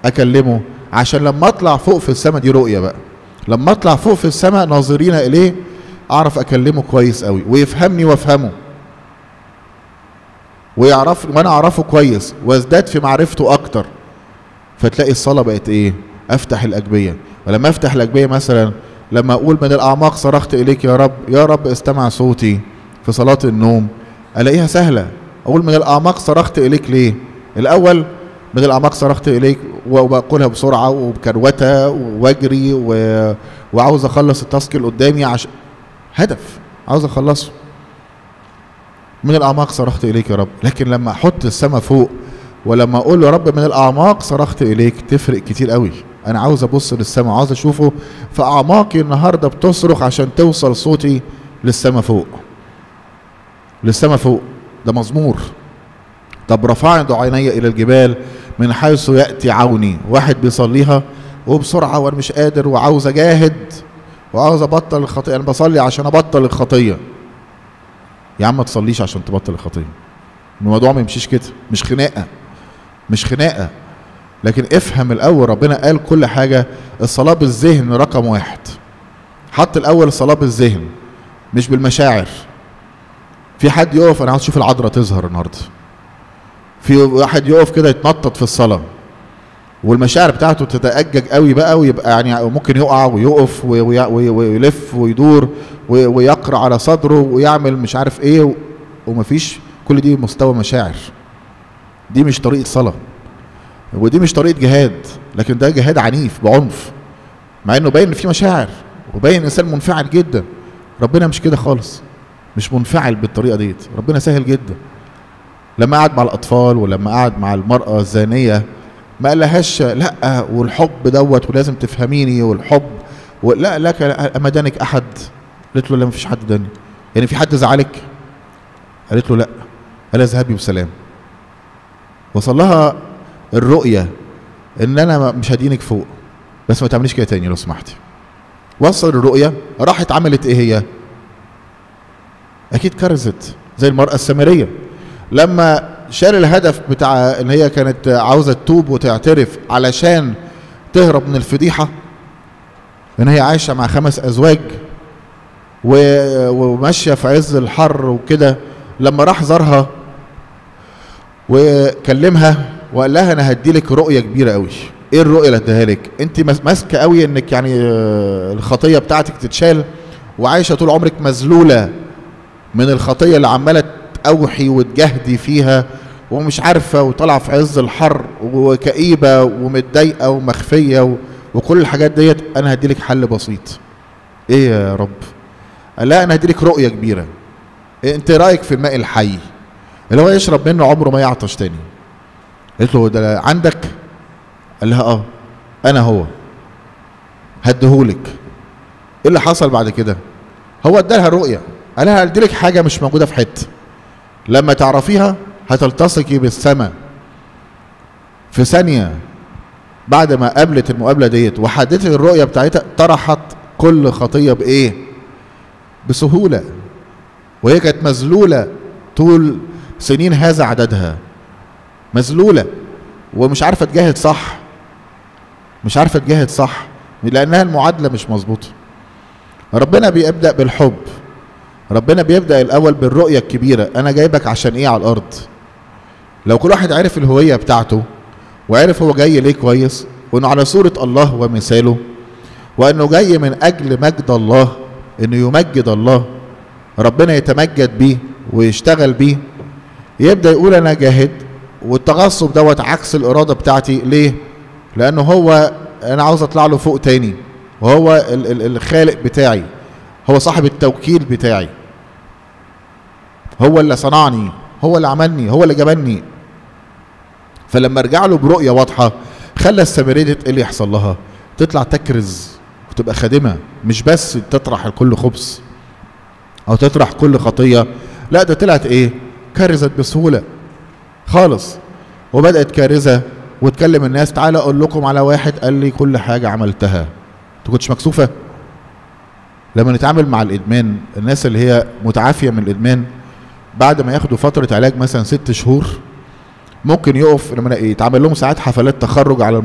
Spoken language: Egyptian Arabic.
اكلمه عشان لما اطلع فوق في السماء دي رؤيه بقى لما اطلع فوق في السماء ناظرين اليه اعرف اكلمه كويس قوي ويفهمني وافهمه ويعرف وانا اعرفه كويس وازداد في معرفته اكتر فتلاقي الصلاه بقت ايه افتح الاجبيه ولما افتح الاجبيه مثلا لما اقول من الاعماق صرخت اليك يا رب يا رب استمع صوتي في صلاه النوم الاقيها سهله اقول من الاعماق صرخت اليك ليه الاول من الاعماق صرخت اليك وبقولها بسرعه وبكروته واجري و... وعاوز اخلص التاسك اللي قدامي عشان هدف عاوز اخلصه من الاعماق صرخت اليك يا رب لكن لما احط السما فوق ولما اقول له يا رب من الاعماق صرخت اليك تفرق كتير قوي انا عاوز ابص للسما عاوز اشوفه في اعماقي النهارده بتصرخ عشان توصل صوتي للسما فوق للسما فوق ده مزمور طب رفعت عيني الى الجبال من حيث ياتي عوني واحد بيصليها وبسرعه وانا مش قادر وعاوز اجاهد وعاوز ابطل الخطيه انا بصلي عشان ابطل الخطيه يا عم ما تصليش عشان تبطل الخطيه الموضوع ما يمشيش كده مش خناقه مش خناقه لكن افهم الاول ربنا قال كل حاجه الصلاه بالذهن رقم واحد حط الاول الصلاه بالذهن مش بالمشاعر في حد يقف انا عاوز اشوف العذراء تظهر النهارده في واحد يقف كده يتنطط في الصلاه والمشاعر بتاعته تتأجج قوي بقى ويبقى يعني ممكن يقع ويقف ويلف ويدور ويقرا على صدره ويعمل مش عارف ايه ومفيش كل دي مستوى مشاعر دي مش طريقه صلاه ودي مش طريقه جهاد لكن ده جهاد عنيف بعنف مع انه باين ان في مشاعر وباين انسان منفعل جدا ربنا مش كده خالص مش منفعل بالطريقه ديت ربنا سهل جدا لما قعد مع الاطفال ولما قعد مع المراه الزانيه ما قالهاش لا والحب دوت ولازم تفهميني والحب لا لك اما دانك احد قالت له لا ما فيش حد داني يعني في حد زعلك قالت له لا قال اذهبي بسلام وصل لها الرؤيه ان انا مش هدينك فوق بس ما تعمليش كده تاني لو سمحتي وصل الرؤيه راحت عملت ايه هي اكيد كرزت زي المراه السامريه لما شال الهدف بتاع ان هي كانت عاوزه تتوب وتعترف علشان تهرب من الفضيحه ان هي عايشه مع خمس ازواج وماشيه في عز الحر وكده لما راح زارها وكلمها وقال لها انا هدي لك رؤيه كبيره قوي ايه الرؤيه اللي اديها لك انت ماسكه قوي انك يعني الخطيه بتاعتك تتشال وعايشه طول عمرك مذلوله من الخطيه اللي عماله اوحي وتجهدي فيها ومش عارفه وطالعه في عز الحر وكئيبه ومتضايقه ومخفيه و... وكل الحاجات ديت انا هدي لك حل بسيط ايه يا رب قال لا انا هدي لك رؤيه كبيره إيه انت رايك في الماء الحي اللي هو يشرب منه عمره ما يعطش تاني قلت له ده عندك قال لها اه انا هو هديهولك ايه اللي حصل بعد كده هو ادالها رؤيه قال لها هديلك حاجه مش موجوده في حته لما تعرفيها هتلتصقي بالسماء في ثانية بعد ما قابلت المقابلة ديت وحددت الرؤية بتاعتها طرحت كل خطية بإيه؟ بسهولة وهي كانت مذلولة طول سنين هذا عددها مذلولة ومش عارفة تجاهد صح مش عارفة تجاهد صح لأنها المعادلة مش مظبوطة ربنا بيبدأ بالحب ربنا بيبدا الاول بالرؤيه الكبيره انا جايبك عشان ايه على الارض لو كل واحد عرف الهويه بتاعته وعرف هو جاي ليه كويس وانه على صوره الله ومثاله وانه جاي من اجل مجد الله انه يمجد الله ربنا يتمجد بيه ويشتغل بيه يبدا يقول انا جاهد والتغصب دوت عكس الاراده بتاعتي ليه لانه هو انا عاوز اطلع له فوق تاني وهو الخالق بتاعي هو صاحب التوكيل بتاعي هو اللي صنعني هو اللي عملني هو اللي جبني فلما ارجع له برؤيه واضحه خلى السامريه ايه اللي يحصل لها تطلع تكرز وتبقى خادمه مش بس تطرح كل خبز او تطرح كل خطيه لا ده طلعت ايه كرزت بسهوله خالص وبدات كارزه وتكلم الناس تعالى اقول لكم على واحد قال لي كل حاجه عملتها انت كنتش مكسوفه لما نتعامل مع الادمان الناس اللي هي متعافيه من الادمان بعد ما ياخدوا فتره علاج مثلا ست شهور ممكن يقف لما يتعمل لهم ساعات حفلات تخرج على